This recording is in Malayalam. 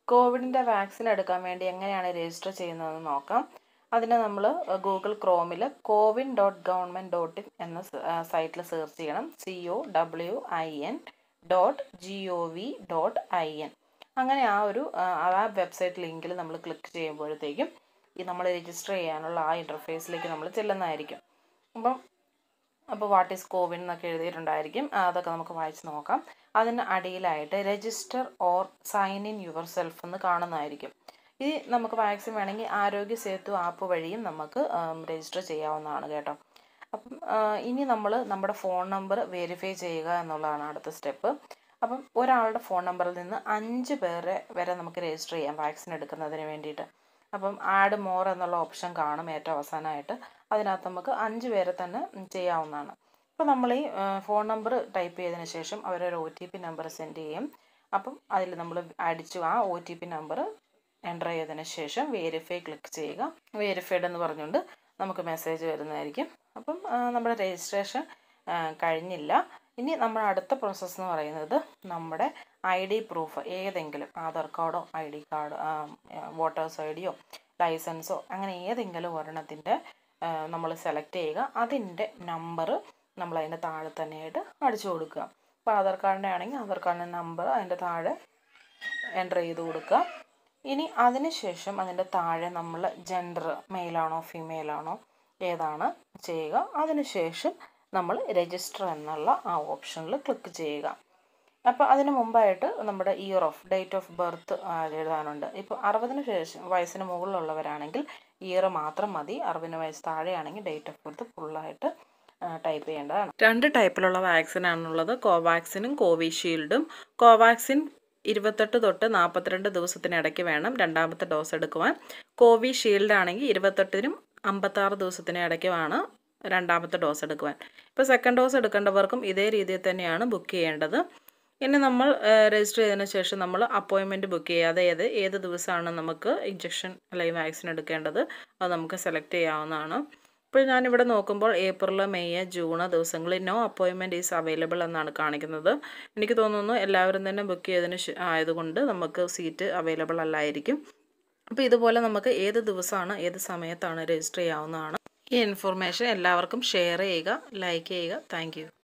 കോവിഡിൻ്റെ വാക്സിൻ എടുക്കാൻ വേണ്ടി എങ്ങനെയാണ് രജിസ്റ്റർ ചെയ്യുന്നതെന്ന് നോക്കാം അതിന് നമ്മൾ ഗൂഗിൾ ക്രോമിൽ CoWIN dot government dot in എന്ന സൈറ്റിൽ സെർച്ച് ചെയ്യണം C O W I N dot G O V dot I N അങ്ങനെ ആ ഒരു ആ വെബ്സൈറ്റ് ലിങ്കിൽ നമ്മൾ ക്ലിക്ക് ചെയ്യുമ്പോഴത്തേക്കും ഈ നമ്മൾ രജിസ്റ്റർ ചെയ്യാനുള്ള ആ ഇൻ്റർഫേസിലേക്ക് നമ്മൾ ചെല്ലുന്നതായിരിക്കും അപ്പം അപ്പോൾ വാട്ട് ഈസ് കോവിൻ എന്നൊക്കെ എഴുതിയിട്ടുണ്ടായിരിക്കും അതൊക്കെ നമുക്ക് വായിച്ച് നോക്കാം അതിന് അടിയിലായിട്ട് register or sign in yourself എന്ന് കാണുന്നതായിരിക്കും ഇത് നമുക്ക് വാക്സിൻ വേണമെങ്കിൽ ആരോഗ്യ സേതു ആപ്പ് വഴിയും നമുക്ക് രജിസ്റ്റർ ചെയ്യാവുന്നതാണ് കേട്ടോ അപ്പം ഇനി നമ്മൾ നമ്മുടെ ഫോൺ നമ്പർ വെരിഫൈ ചെയ്യുക എന്നുള്ളതാണ് അടുത്ത സ്റ്റെപ്പ് അപ്പം ഒരാളുടെ ഫോൺ നമ്പറിൽ നിന്ന് അഞ്ച് പേരെ വരെ നമുക്ക് രജിസ്റ്റർ ചെയ്യാം വാക്സിൻ എടുക്കുന്നതിന് വേണ്ടിയിട്ട് അപ്പം ആഡ് മോർ എന്നുള്ള ഓപ്ഷൻ കാണും ഏറ്റവും അവസാനമായിട്ട് അതിനകത്ത് നമുക്ക് അഞ്ച് പേരെ തന്നെ ചെയ്യാവുന്നതാണ് അപ്പോൾ നമ്മൾ ഈ ഫോൺ നമ്പർ ടൈപ്പ് ചെയ്തതിന് ശേഷം അവരൊരു O T P number send ചെയ്യും അപ്പം അതിൽ നമ്മൾ അടിച്ചു ആ O T P number enter ചെയ്തതിന് ശേഷം വെരിഫൈ ക്ലിക്ക് ചെയ്യുക വെരിഫൈഡ് എന്ന് പറഞ്ഞുകൊണ്ട് നമുക്ക് മെസ്സേജ് വരുന്നതായിരിക്കും അപ്പം നമ്മുടെ രജിസ്ട്രേഷൻ കഴിഞ്ഞില്ല ഇനി നമ്മുടെ അടുത്ത പ്രോസസ്സ് എന്ന് പറയുന്നത് നമ്മുടെ ഐ ഡി പ്രൂഫ് ഏതെങ്കിലും ആധാർ കാർഡോ I D card voters I ഡിയോ ലൈസൻസോ അങ്ങനെ ഏതെങ്കിലും ഒരെണ്ണത്തിൻ്റെ നമ്മൾ സെലക്ട് ചെയ്യുക അതിൻ്റെ നമ്പർ നമ്മൾ അതിൻ്റെ താഴെ തന്നെയായിട്ട് അടിച്ചു കൊടുക്കുക ഇപ്പോൾ ആധാർ കാർഡിൻ്റെ ആണെങ്കിൽ ആധാർ കാർഡിൻ്റെ നമ്പർ അതിൻ്റെ താഴെ എൻ്റർ ചെയ്ത് കൊടുക്കുക ഇനി അതിന് ശേഷം അതിൻ്റെ താഴെ നമ്മൾ ജെൻഡർ മെയിലാണോ ഫീമെയിലാണോ ഏതാണ് ചെയ്യുക അതിനുശേഷം നമ്മൾ രജിസ്റ്റർ എന്നുള്ള ആ ഓപ്ഷനിൽ ക്ലിക്ക് ചെയ്യുക അപ്പോൾ അതിന് മുമ്പായിട്ട് നമ്മുടെ year of date of birth എഴുതാനുണ്ട് ഇപ്പോൾ അറുപതിന് ശേഷം വയസ്സിന് മുകളിലുള്ളവരാണെങ്കിൽ ഇയർ മാത്രം മതി അറുപതിന് വയസ്സ് താഴെയാണെങ്കിൽ ഡേറ്റ് ഓഫ് ബർത്ത് ഫുള്ളായിട്ട് ടൈപ്പ് ചെയ്യേണ്ടതാണ് രണ്ട് ടൈപ്പിലുള്ള വാക്സിനാണുള്ളത് കോവാക്സിനും കോവിഷീൽഡും കോവാക്സിൻ ഇരുപത്തെട്ട് തൊട്ട് നാൽപ്പത്തിരണ്ട് ദിവസത്തിനിടയ്ക്ക് വേണം രണ്ടാമത്തെ ഡോസ് എടുക്കുവാൻ കോവിഷീൽഡ് ആണെങ്കിൽ ഇരുപത്തെട്ടിനും അമ്പത്താറ് ദിവസത്തിന് ഇടയ്ക്കുമാണ് രണ്ടാമത്തെ ഡോസ് എടുക്കുവാൻ ഇപ്പോൾ സെക്കൻഡ് ഡോസ് എടുക്കേണ്ടവർക്കും ഇതേ രീതിയിൽ തന്നെയാണ് ബുക്ക് ചെയ്യേണ്ടത് ഇനി നമ്മൾ രജിസ്റ്റർ ചെയ്തതിന് ശേഷം നമ്മൾ അപ്പോയിൻമെൻറ്റ് ബുക്ക് ചെയ്യുക അതായത് ഏത് ദിവസമാണ് നമുക്ക് ഇഞ്ചക്ഷൻ അല്ലെങ്കിൽ വാക്സിൻ എടുക്കേണ്ടത് അത് നമുക്ക് സെലക്ട് ചെയ്യാവുന്നതാണ് ഇപ്പോൾ ഞാനിവിടെ നോക്കുമ്പോൾ ഏപ്രിൽ മെയ് ജൂൺ ദിവസങ്ങളിൽ നോ അപ്പോയിൻമെൻറ്റ് ഈസ് അവൈലബിൾ എന്നാണ് കാണിക്കുന്നത് എനിക്ക് തോന്നുന്നു എല്ലാവരും തന്നെ ബുക്ക് ചെയ്തതിന് ആയതുകൊണ്ട് നമുക്ക് സീറ്റ് അവൈലബിൾ അല്ലായിരിക്കും അപ്പോൾ ഇതുപോലെ നമുക്ക് ഏത് ദിവസമാണ് ഏത് സമയത്താണ് രജിസ്റ്റർ ചെയ്യാവുന്നതാണ് ഈ ഇൻഫർമേഷൻ എല്ലാവർക്കും ഷെയർ ചെയ്യുക ലൈക്ക് ചെയ്യുക താങ്ക്